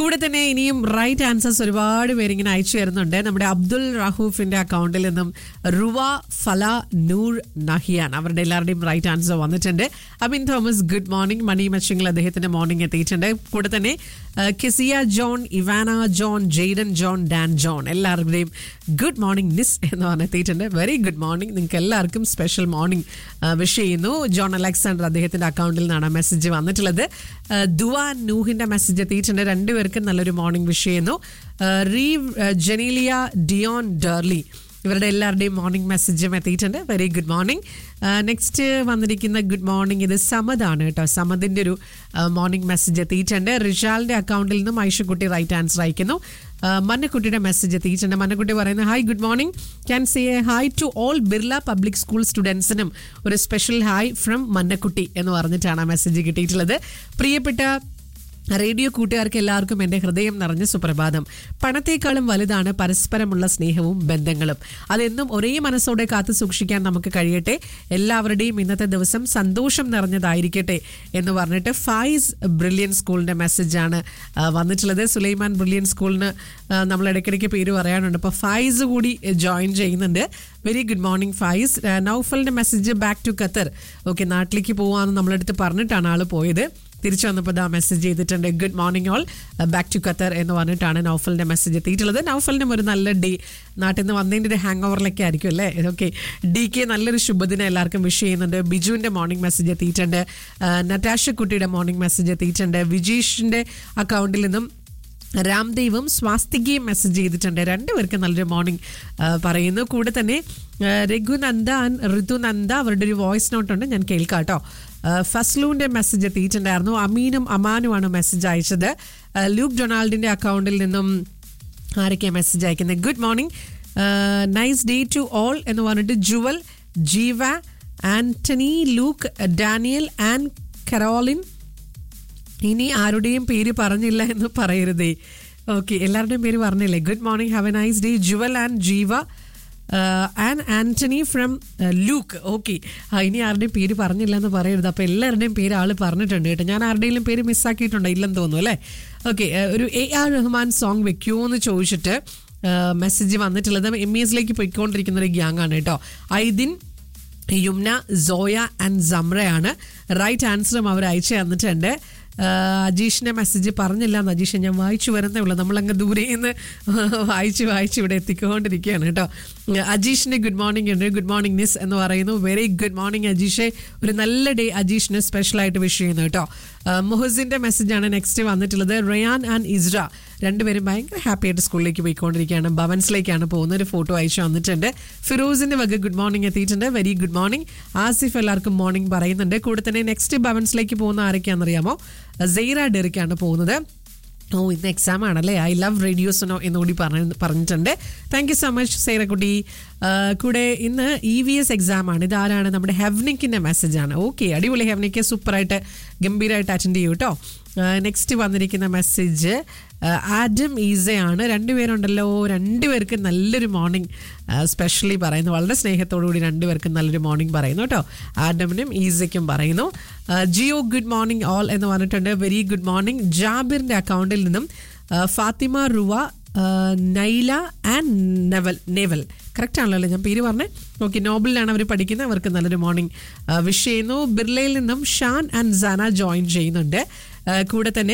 കൂടെ തന്നെ ഇനിയും റൈറ്റ് ആൻസേഴ്സ് ഒരുപാട് പേര് ഇങ്ങനെ അയച്ചു തരുന്നുണ്ട് നമ്മുടെ അബ്ദുൽ റഹൂഫിന്റെ അക്കൗണ്ടിൽ നിന്നും റുവ ഫല നൂർ നഹിയാൻ അവരുടെ എല്ലാവരുടെയും റൈറ്റ് ആൻസർ വന്നിട്ടുണ്ട് അബിൻ തോമസ് ഗുഡ് മോർണിംഗ് മണി മച്ചിങ്ങിൽ അദ്ദേഹത്തിന്റെ മോർണിംഗ് എത്തിയിട്ടുണ്ട് കൂടെ തന്നെ ആ, കിസിയ ജോൺ ഇവാന ജോൺ ജെയ്ഡൻ ജോൺ ഡാൻ ജോൺ എല്ലാവരുടെയും ഗുഡ് മോർണിംഗ് നിസ് എന്ന് പറഞ്ഞ് എത്തിയിട്ടുണ്ട് വെരി ഗുഡ് മോർണിംഗ് നിങ്ങൾക്ക് എല്ലാവർക്കും സ്പെഷ്യൽ മോർണിംഗ് വിഷ് ചെയ്യുന്നു ജോൺ അലക്സാണ്ടർ അദ്ദേഹത്തിന്റെ അക്കൗണ്ടിൽ നിന്നാണ് മെസ്സേജ് വന്നിട്ടുള്ളത് ആ, ദുവാ നൂഹിന്റെ മെസ്സേജ് എത്തിയിട്ടുണ്ട് രണ്ടുപേർക്കും നല്ലൊരു മോർണിംഗ് വിഷ് ചെയ്യുന്നു ആ, റീവ് ആ, ജനീലിയ ഡിയോൺ ഡേർലി ഇവരുടെ എല്ലാവരുടെയും മോർണിംഗ് മെസ്സേജും എത്തിയിട്ടുണ്ട് വെരി ഗുഡ് മോർണിംഗ് നെക്സ്റ്റ് വന്നിരിക്കുന്ന ഗുഡ് മോർണിംഗ് ഇത് സമദാണ് കേട്ടോ സമദിന്റെ ഒരു മോർണിംഗ് മെസ്സേജ് എത്തിയിട്ടുണ്ട് റിഷാലിന്റെ അക്കൗണ്ടിൽ നിന്നും ഐഷക്കുട്ടി റൈറ്റ് ആൻസർ അയക്കുന്നു ആ, മന്നക്കുട്ടിയുടെ മെസ്സേജ് എത്തിയിട്ടുണ്ട് മന്നക്കുട്ടി പറയുന്നത് hi good morning can say a hi to all Birla public school സ്റ്റുഡൻസിനും ഒരു സ്പെഷ്യൽ ഹായ് ഫ്രം മന്നക്കുട്ടി എന്ന് പറഞ്ഞിട്ടാണ് ആ മെസ്സേജ് കിട്ടിയിട്ടുള്ളത് പ്രിയപ്പെട്ട റേഡിയോ കൂട്ടുകാർക്ക് എല്ലാവർക്കും എൻ്റെ ഹൃദയം നിറഞ്ഞ സുപ്രഭാതം പണത്തേക്കാളും വലുതാണ് പരസ്പരമുള്ള സ്നേഹവും ബന്ധങ്ങളും അതെന്നും ഒരേ മനസ്സോടെ കാത്തു സൂക്ഷിക്കാൻ നമുക്ക് കഴിയട്ടെ എല്ലാവരുടെയും ഇന്നത്തെ ദിവസം സന്തോഷം നിറഞ്ഞതായിരിക്കട്ടെ എന്ന് പറഞ്ഞിട്ട് ഫൈസ് ബ്രില്യൻ സ്കൂളിൻ്റെ മെസ്സേജാണ് ആ, വന്നിട്ടുള്ളത് സുലൈമാൻ ബ്രില്യൻ സ്കൂളിന് ആ, നമ്മൾ ഇടയ്ക്കിടയ്ക്ക് പേര് പറയാനുണ്ട് അപ്പോൾ ഫൈസ് കൂടി ജോയിൻ ചെയ്യുന്നുണ്ട് വെരി ഗുഡ് മോർണിംഗ് ഫൈസ് ആ, നൗഫലിൻ്റെ message back to Qatar okay നാട്ടിലേക്ക് പോകാമെന്ന് നമ്മളടുത്ത് പറഞ്ഞിട്ടാണ് ആൾ പോയത് തിരിച്ചു വന്നപ്പോൾ ആ മെസ്സേജ് ചെയ്തിട്ടുണ്ട് good morning all back to Qatar എന്ന് പറഞ്ഞിട്ടാണ് നൗഫലിന്റെ മെസ്സേജ് എത്തിയിട്ടുള്ളത് നൗഫലിനും ഒരു നല്ല ഡേ നാട്ടിൽ നിന്ന് വന്നതിൻ്റെ ഒരു ഹാങ് ഓവറിലൊക്കെ ആയിരിക്കും അല്ലേ ഓക്കെ ഡി കെ നല്ലൊരു ശുഭദിനം എല്ലാവർക്കും വിഷ് ചെയ്യുന്നുണ്ട് ബിജുവിന്റെ മോർണിംഗ് മെസ്സേജ് എത്തിയിട്ടുണ്ട് ആ, നറ്റാഷ കുട്ടിയുടെ മോർണിംഗ് മെസ്സേജ് എത്തിയിട്ടുണ്ട് വിജീഷിന്റെ അക്കൗണ്ടിൽ നിന്നും രാംദേവും സ്വാസ്തികയും മെസ്സേജ് ചെയ്തിട്ടുണ്ട് രണ്ടുപേർക്ക് നല്ലൊരു മോർണിംഗ് പറയുന്നു കൂടെ തന്നെ ആ, രഘുനന്ദ ആൻഡ് ഋതുനന്ദ അവരുടെ ഒരു വോയിസ് നോട്ട് ഉണ്ട് ഞാൻ കേൾക്കാം കേട്ടോ ആ, ഫസ്ലൂന്റെ മെസ്സേജ് എത്തിയിട്ടുണ്ടായിരുന്നു അമീനും അമാനുമാണ് മെസ്സേജ് അയച്ചത് ആ, ലൂക്ക് ഡൊണാൾഡിന്റെ അക്കൗണ്ടിൽ നിന്നും ആരൊക്കെയാണ് മെസ്സേജ് അയക്കുന്നത് good morning nice day to all എന്ന് പറഞ്ഞിട്ട് ജുവൽ ജീവ ആന്റണി ലൂക്ക് ഡാനിയൽ ആൻഡ് കരോളിൻ ഇനി ആരുടെയും പേര് പറഞ്ഞില്ല എന്ന് പറയരുതേ ഓക്കെ എല്ലാവരുടെയും പേര് പറഞ്ഞില്ലേ good morning have a nice day Jewel and Jeeva and Antony from Luke okay ഇനി ആരുടെയും പേര് പറഞ്ഞില്ല എന്ന് പറയരുത് അപ്പോൾ എല്ലാവരുടെയും പേര് ആൾ പറഞ്ഞിട്ടുണ്ട് കേട്ടോ ഞാൻ ആരുടെയും പേര് മിസ്സാക്കിയിട്ടുണ്ടോ ഇല്ലെന്ന് തോന്നുന്നു അല്ലേ ഓക്കെ ഒരു എ ആർ റഹ്മാൻ സോങ് വെക്കുമോ എന്ന് ചോദിച്ചിട്ട് മെസ്സേജ് വന്നിട്ടുള്ളത് എം ഇ എസിലേക്ക് പോയിക്കൊണ്ടിരിക്കുന്ന ഒരു ഗ്യാങ് ആണ് കേട്ടോ ഐദിൻ യുംന സോയ ആൻഡ് സംറയാണ് റൈറ്റ് ആൻസറും അവർ അയച്ചു തന്നിട്ടുണ്ട് ആ, അജീഷിന്റെ മെസ്സേജ് പറഞ്ഞില്ല എന്ന് അജീഷ് ഞാൻ വായിച്ചു വരുന്നേ ഉള്ളൂ നമ്മളങ്ങ് ദൂരെ നിന്ന് വായിച്ച് വായിച്ച് ഇവിടെ എത്തിക്കൊണ്ടിരിക്കുകയാണ് കേട്ടോ അജീഷിന്റെ ഗുഡ് മോർണിംഗ് ഉണ്ട് ഗുഡ് മോർണിംഗ് നിസ് എന്ന് പറയുന്നു വെരി ഗുഡ് മോർണിംഗ് അജീഷെ ഒരു നല്ല ഡേ അജീഷിന് സ്പെഷ്യലായിട്ട് വിഷ് ചെയ്യുന്നു കേട്ടോ ആ, മുഹസിന്റെ മെസ്സേജാണ് നെക്സ്റ്റ് വന്നിട്ടുള്ളത് റയാൻ ആൻഡ് ഇസ്ര രണ്ടുപേരും ഭയങ്കര ഹാപ്പി ആയിട്ട് സ്കൂളിലേക്ക് പോയിക്കൊണ്ടിരിക്കുകയാണ് ഭവൻസിലേക്കാണ് പോകുന്ന ഒരു ഫോട്ടോ അയച്ചു വന്നിട്ടുണ്ട് ഫിറോസിന്റെ വക ഗുഡ് മോർണിംഗ് എത്തിയിട്ടുണ്ട് വെരി ഗുഡ് മോർണിംഗ് ആസിഫ് എല്ലാവർക്കും മോർണിംഗ് പറയുന്നുണ്ട് കൂടെ തന്നെ നെക്സ്റ്റ് ഭവൻസിലേക്ക് പോകുന്ന ആരൊക്കെയാണെന്നറിയാമോ സെയ്റ ഡെറിക്കാണ് പോകുന്നത് ഓ ഇന്ന് എക്സാം ആണല്ലേ ഐ ലവ് റേഡിയോസിനോ എന്നുകൂടി പറഞ്ഞ പറഞ്ഞിട്ടുണ്ട് താങ്ക് യു സോ മച്ച് സൈറക്കുട്ടി ആ, കൂടെ ഇന്ന് ഇ വി എസ് എക്സാം ആണ് ഇതാരാണ് നമ്മുടെ ഹെവ്നിക്കിന്റെ മെസ്സേജ് ആണ് ഓക്കെ അടിപൊളി ഹെവ്നിക്ക് സൂപ്പറായിട്ട് ഗംഭീരമായിട്ട് അറ്റൻഡ് ചെയ്യൂ കേട്ടോ നെക്സ്റ്റ് വന്നിരിക്കുന്ന മെസ്സേജ് ആഡം ഈസയാണ് രണ്ടുപേരുണ്ടല്ലോ രണ്ടുപേർക്ക് നല്ലൊരു മോർണിംഗ് സ്പെഷ്യലി പറയുന്നു വളരെ സ്നേഹത്തോടു കൂടി രണ്ടുപേർക്കും നല്ലൊരു മോർണിംഗ് പറയുന്നു കേട്ടോ ആഡമിനും ഈസയ്ക്കും പറയുന്നു ആ, ജിയോ ഗുഡ് മോർണിംഗ് ഓൾ എന്ന് പറഞ്ഞിട്ടുണ്ട് വെരി ഗുഡ് മോർണിംഗ് ജാബിറിന്റെ അക്കൗണ്ടിൽ നിന്നും ആ, ഫാത്തിമ റുവ ആ, നൈല ആൻഡ് നെവൽ നെവൽ കറക്റ്റ് ആണല്ലോ അല്ലേ ഞാൻ പേര് പറഞ്ഞേ ഓക്കെ നോബിളിലാണ് അവർ പഠിക്കുന്നത് അവർക്ക് നല്ലൊരു മോർണിംഗ് വിഷ് ചെയ്യുന്നു ബിർലയിൽ നിന്നും ഷാൻ ആൻഡ് സാന ജോയിൻ ചെയ്യുന്നുണ്ട് ആ, കൂടെ തന്നെ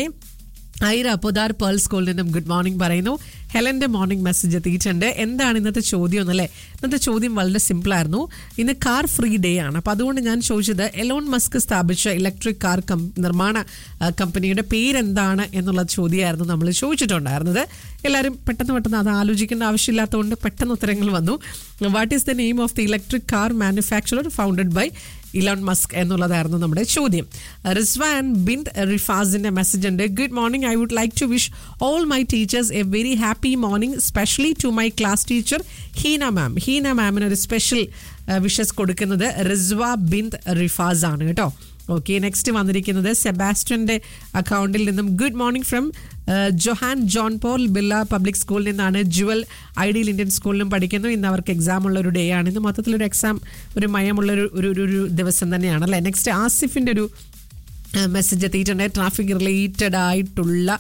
ഐറ പൊതാർ പേൾ സ്കൂളിൽ നിന്നും ഗുഡ് മോർണിംഗ് പറയുന്നു ഹെലന്റെ മോർണിംഗ് മെസ്സേജ് എത്തിയിട്ടുണ്ട് എന്താണ് ഇന്നത്തെ ചോദ്യം എന്നല്ലേ ഇന്നത്തെ ചോദ്യം വളരെ സിമ്പിൾ ആയിരുന്നു ഇന്ന് കാർ ഫ്രീ ഡേ ആണ് അപ്പോൾ അതുകൊണ്ട് ഞാൻ ചോദിച്ചത് എലോൺ മസ്ക് സ്ഥാപിച്ച ഇലക്ട്രിക് കാർ കം നിർമ്മാണ ആ, കമ്പനിയുടെ പേരെന്താണ് എന്നുള്ള ചോദ്യമായിരുന്നു നമ്മൾ ചോദിച്ചിട്ടുണ്ടായിരുന്നത് എല്ലാവരും പെട്ടെന്ന് പെട്ടെന്ന് അത് ആലോചിക്കേണ്ട ആവശ്യമില്ലാത്തതുകൊണ്ട് പെട്ടെന്ന് ഉത്തരങ്ങൾ വന്നു what is the name of the electric car manufacturer founded by Elon Musk എന്നുള്ളതായിരുന്നു നമ്മുടെ ചോദ്യം റിസ്വാൻ ബിന്ദ് റിഫാസിന്റെ മെസ്സേജ് ഉണ്ട് good morning I would like to wish all my teachers a very happy morning specially to my class teacher Heena ma'am Heena മാമിന് ഒരു special wishes കൊടുക്കുന്നത് റിസ്വ ബിന്ദ് റിഫാസ് ആണ് കേട്ടോ ഓക്കെ നെക്സ്റ്റ് വന്നിരിക്കുന്നത് സെബാസ്റ്റ്യന്റെ അക്കൗണ്ടിൽ നിന്നും good morning from Johan John Paul Birla public സ്കൂളിൽ നിന്നാണ് ജുവൽ ഐഡിയൽ ഇന്ത്യൻ സ്കൂളിലും പഠിക്കുന്നു ഇന്ന് അവർക്ക് എക്സാം ഉള്ള ഒരു ഡേ ആണ് ഇന്ന് മൊത്തത്തിലൊരു എക്സാം ഒരു മയമുള്ള ഒരു ഒരു ഒരു- ഒരു ദിവസം തന്നെയാണ് അല്ലേ നെക്സ്റ്റ് ആസിഫിന്റെ ഒരു മെസ്സേജ് എത്തിയിട്ടുണ്ട് ട്രാഫിക് റിലേറ്റഡ് ആയിട്ടുള്ള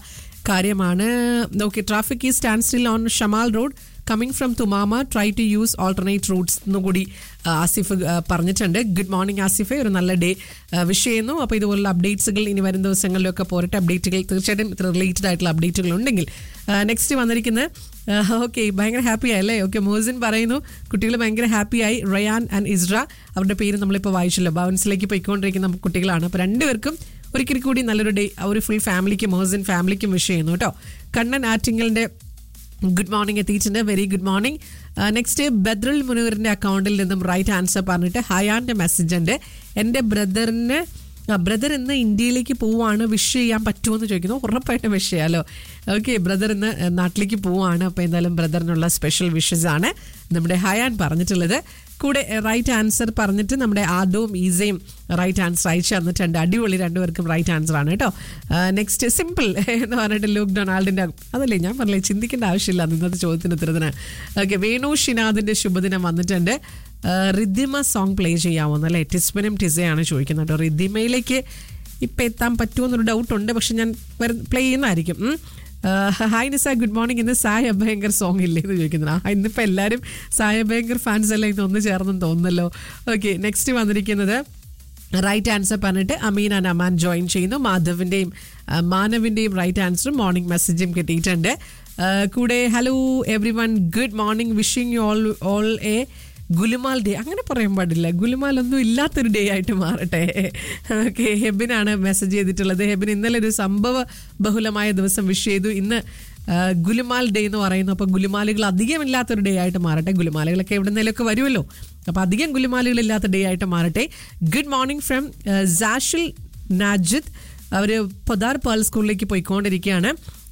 കാര്യമാണ് okay traffic is stand still on Shamal road coming from Thumama try to use alternate routes എന്നുകൂടി ആ, ആസിഫ് ആ, പറഞ്ഞിട്ടുണ്ട് ഗുഡ് മോർണിംഗ് ആസിഫെ ഒരു നല്ല ഡേ വിഷ് ചെയ്യുന്നു അപ്പോൾ ഇതുപോലുള്ള അപ്ഡേറ്റ്സുകൾ ഇനി വരും ദിവസങ്ങളിലൊക്കെ പോരട്ടെ അപ്ഡേറ്റുകൾ തീർച്ചയായിട്ടും ഇത്ര റിലേറ്റഡ് ആയിട്ടുള്ള അപ്ഡേറ്റുകൾ ഉണ്ടെങ്കിൽ നെക്സ്റ്റ് വന്നിരിക്കുന്നത് ഓക്കെ ഭയങ്കര ഹാപ്പി ആയല്ലേ ഓക്കെ മോസിൻ പറയുന്നു കുട്ടികൾ ഭയങ്കര ഹാപ്പിയായി റയാൻ ആൻഡ് ഇസ്ര അവരുടെ പേര് നമ്മളിപ്പോൾ വായിച്ചല്ലോ ഭവൻസിലേക്ക് പോയിക്കൊണ്ടിരിക്കുന്ന കുട്ടികളാണ് അപ്പോൾ രണ്ടുപേർക്കും ഒരിക്കൽ കൂടി നല്ലൊരു ഡേ ഒരു ഫുൾ ഫാമിലിക്കും മോസിൻ ഫാമിലിക്കും വിഷ് ചെയ്യുന്നു കേട്ടോ കണ്ണൻ ആറ്റിങ്ങലിൻ്റെ ഗുഡ് മോർണിംഗ് എത്തിയിട്ടുണ്ട് very good morning next Badrul മുനീറിന്റെ അക്കൗണ്ടിൽ നിന്നും റൈറ്റ് ആൻസർ പറഞ്ഞിട്ട് ഹയാന്റെ മെസ്സേജ് ഉണ്ട് എൻ്റെ ബ്രദറിന് ബ്രദർ ഇന്ന് ഇന്ത്യയിലേക്ക് പോവാണ് വിഷ് ചെയ്യാൻ പറ്റുമോ എന്ന് ചോദിക്കുന്നു ഉറപ്പായിട്ടും വിഷ് ചെയ്യാലോ ഓക്കെ ബ്രദർ ഇന്ന് നാട്ടിലേക്ക് പോവാണ് അപ്പോൾ എന്തായാലും ബ്രദറിനുള്ള സ്പെഷ്യൽ വിഷസ് ആണ് നമ്മുടെ ഹയാൻ പറഞ്ഞിട്ടുള്ളത് കൂടെ റൈറ്റ് ആൻസർ പറഞ്ഞിട്ട് നമ്മുടെ ആദവും ഈസയും റൈറ്റ് ആൻസർ അയച്ചു തന്നിട്ടുണ്ട് അടിപൊളി രണ്ടുപേർക്കും റൈറ്റ് ആൻസർ ആണ് കേട്ടോ നെക്സ്റ്റ് സിമ്പിൾ എന്ന് പറഞ്ഞിട്ട് ലൂക്ക് ഡൊണാൾഡിൻ്റെ അതല്ലേ ഞാൻ പറഞ്ഞില്ലേ ചിന്തിക്കേണ്ട ആവശ്യമില്ല ഇന്നത്തെ ചോദ്യത്തിന് ഉത്തരത്തിന് ഓക്കെ വേണു ഷിനാദിൻ്റെ ശുഭദിനം വന്നിട്ടുണ്ട് ആ, റിദ്ദിമ സോങ് പ്ലേ ചെയ്യാമോ അല്ലേ ടിസ്മനും ടിസയാണ് ചോദിക്കുന്നത് കേട്ടോ റിദ്ദിമയിലേക്ക് ഇപ്പം എത്താൻ പറ്റുമോ എന്നൊരു ഡൗട്ട് ഉണ്ട് പക്ഷെ ഞാൻ പ്ലേ ചെയ്യുന്നതായിരിക്കും ഉം. ഹായ് നിസ ഗുഡ് മോർണിംഗ് ഇന്ന് സായ് അഭയങ്കർ സോങ് ഇല്ലേ എന്ന് ചോദിക്കുന്നത് ആ ഇന്നിപ്പോൾ എല്ലാവരും സായ് അഭയങ്കർ ഫാൻസ് എല്ലാം ഇന്ന് ഒന്ന് ചേർന്നെന്ന് തോന്നുന്നല്ലോ ഓക്കെ നെക്സ്റ്റ് വന്നിരിക്കുന്നത് റൈറ്റ് ആൻസർ പറഞ്ഞിട്ട് അമീൻ ആൻഡ് അമാൻ ജോയിൻ ചെയ്യുന്നു മാധവിൻ്റെയും മാനവിൻ്റെയും റൈറ്റ് ആൻസറും മോർണിംഗ് മെസ്സേജും കിട്ടിയിട്ടുണ്ട് ആ, കൂടെ hello every one good morning wishing you all all a ഗുലുമാൽ ഡേ അങ്ങനെ പറയാൻ പാടില്ല ഗുലുമാൽ ഒന്നും ഇല്ലാത്തൊരു ഡേ ആയിട്ട് മാറട്ടെ ഓക്കെ ഹെബിനാണ് മെസ്സേജ് ചെയ്തിട്ടുള്ളത് ഹെബിൻ ഇന്നലെ ഒരു സംഭവ ബഹുലമായ ദിവസം വിഷ് ചെയ്തു ഇന്ന് ആ, ഗുലുമാൽ ഡേ എന്ന് പറയുന്നു അപ്പോൾ ഗുലുമാലുകൾ അധികം ഇല്ലാത്തൊരു ഡേ ആയിട്ട് മാറട്ടെ ഗുലുമാലുകളൊക്കെ എവിടെ നിന്നേലൊക്കെ വരുമല്ലോ അപ്പോൾ അധികം ഗുലുമാലുകൾ ഇല്ലാത്ത ഡേ ആയിട്ട് മാറട്ടെ good morning from Sashil Najid അവർ പൊതാർ പേൾ സ്കൂളിലേക്ക് പോയിക്കൊണ്ടിരിക്കുകയാണ്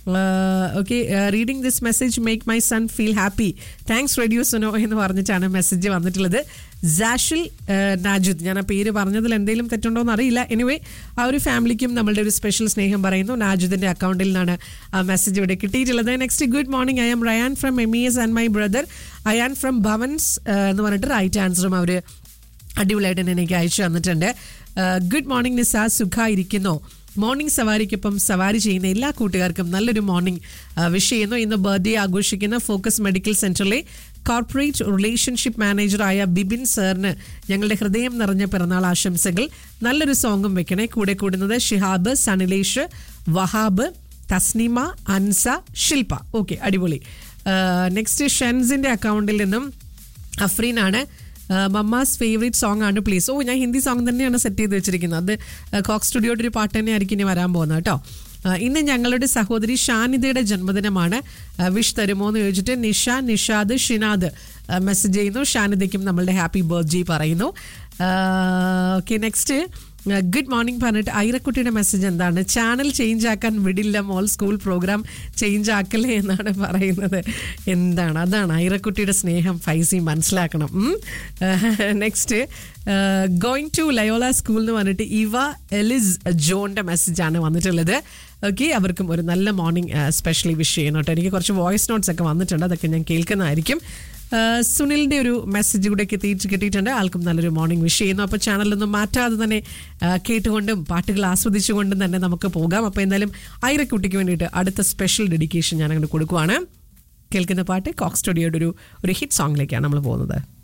okay reading this message make my son feel happy thanks radio Suno എന്ന് പറഞ്ഞിട്ടാണ് മെസ്സേജ് വന്നിട്ടുള്ളത് സാഷിൽ നാജുദ് ഞാൻ ആ പേര് പറഞ്ഞതിൽ എന്തെങ്കിലും തെറ്റുണ്ടോ എന്ന് അറിയില്ല എനിവേ ആ ഒരു ഫാമിലിക്കും നമ്മളുടെ ഒരു സ്പെഷ്യൽ സ്നേഹം പറയുന്നു നാജുദിന്റെ അക്കൗണ്ടിൽ നിന്നാണ് ആ മെസ്സേജ് ഇവിടെ കിട്ടിയിട്ടുള്ളത് next good morning I am Rayan from M E S and my brother Ayaan from Bhavans എന്ന് പറഞ്ഞിട്ട് റൈറ്റ് ആൻസറും അവർ അടിപൊളിയായിട്ട് തന്നെ എനിക്ക് അയച്ചു തന്നിട്ടുണ്ട് ഗുഡ് മോർണിംഗ് നിസ സുഖായിരിക്കുന്നു മോർണിംഗ് സവാരിക്കൊപ്പം സവാരി ചെയ്യുന്ന എല്ലാ കൂട്ടുകാർക്കും നല്ലൊരു മോർണിംഗ് വിഷ് ചെയ്യുന്നു ഇന്ന് ബർത്ത്ഡേ ആഘോഷിക്കുന്ന ഫോക്കസ് മെഡിക്കൽ സെന്ററിലെ കോർപ്പറേറ്റ് റിലേഷൻഷിപ്പ് മാനേജറായ ബിബിൻ സാറിന് ഞങ്ങളുടെ ഹൃദയം നിറഞ്ഞ പിറന്നാൾ ആശംസകൾ നല്ലൊരു സോങ്ങും വെക്കണേ കൂടെ കൂടുന്നത് ഷിഹാബ് സനിലേഷ് വഹാബ് തസ്നിമ അൻസ ശില്പ ഓക്കെ അടിപൊളി നെക്സ്റ്റ് ഷെൻസിന്റെ അക്കൗണ്ടിൽ നിന്നും അഫ്രീനാണ് മമ്മാസ് ഫേവറേറ്റ് സോങ് ആണ് പ്ലീസ് ഓ ഞാൻ ഹിന്ദി സോങ് തന്നെയാണ് സെറ്റ് ചെയ്ത് വെച്ചിരിക്കുന്നത് അത് കോക്ക് സ്റ്റുഡിയോയുടെ ഒരു പാട്ട് തന്നെ ആയിരിക്കും ഇനി വരാൻ പോകുന്നത് കേട്ടോ ആ, ഇന്ന് ഞങ്ങളുടെ സഹോദരി ഷാനിദയുടെ ജന്മദിനമാണ് ആ, വിഷ് തരുമോ എന്ന് ചോദിച്ചിട്ട് നിഷ നിഷാദ് ഷിനാദ് ആ, മെസ്സേജ് ചെയ്യുന്നു ഷാനിദയ്ക്കും നമ്മളുടെ ഹാപ്പി ബർത്ത്ഡേ പറയുന്നു ഓക്കെ നെക്സ്റ്റ് ഗുഡ് മോർണിംഗ് പറഞ്ഞിട്ട് ഐറക്കുട്ടിയുടെ മെസ്സേജ് എന്താണ് ചാനൽ ചേഞ്ച് ആക്കാൻ വിടില്ല മോൾ സ്കൂൾ പ്രോഗ്രാം ചേഞ്ച് ആക്കലേ എന്നാണ് പറയുന്നത് എന്താണ് അതാണ് ഐറക്കുട്ടിയുടെ സ്നേഹം ഫൈസി മനസ്സിലാക്കണം next going to Loyola school എന്ന് പറഞ്ഞിട്ട് ഇവ എലിസ് ജോണിന്റെ മെസ്സേജാണ് വന്നിട്ടുള്ളത് ഓക്കെ അവർക്കും ഒരു നല്ല മോർണിംഗ് സ്പെഷ്യലി വിഷ് ചെയ്യണം കേട്ടോ എനിക്ക് കുറച്ച് വോയിസ് നോട്ട്സ് ഒക്കെ വന്നിട്ടുണ്ട് അതൊക്കെ ഞാൻ കേൾക്കുന്നതായിരിക്കും ആ, സുനിലിന്റെ ഒരു മെസ്സേജ് കൂടെ എത്തി കിട്ടിയിട്ടുണ്ട് ആൾക്കും നല്ലൊരു മോർണിംഗ് വിഷ് ചെയ്യുന്നു അപ്പോൾ ചാനലൊന്നും മാറ്റാതെ തന്നെ ആ, കേട്ടുകൊണ്ടും പാട്ടുകൾ ആസ്വദിച്ചുകൊണ്ടും തന്നെ നമുക്ക് പോകാം അപ്പോൾ എന്തായാലും ഐറക്കുട്ടിക്ക് വേണ്ടിയിട്ട് അടുത്ത സ്പെഷ്യൽ ഡെഡിക്കേഷൻ ഞാൻ അങ്ങോട്ട് കൊടുക്കുവാണ് കേൾക്കുന്ന പാട്ട് കോക്ക് സ്റ്റുഡിയോയുടെ ഒരു ഒരു ഹിറ്റ് സോങ്ങിലേക്കാണ് നമ്മൾ പോകുന്നത്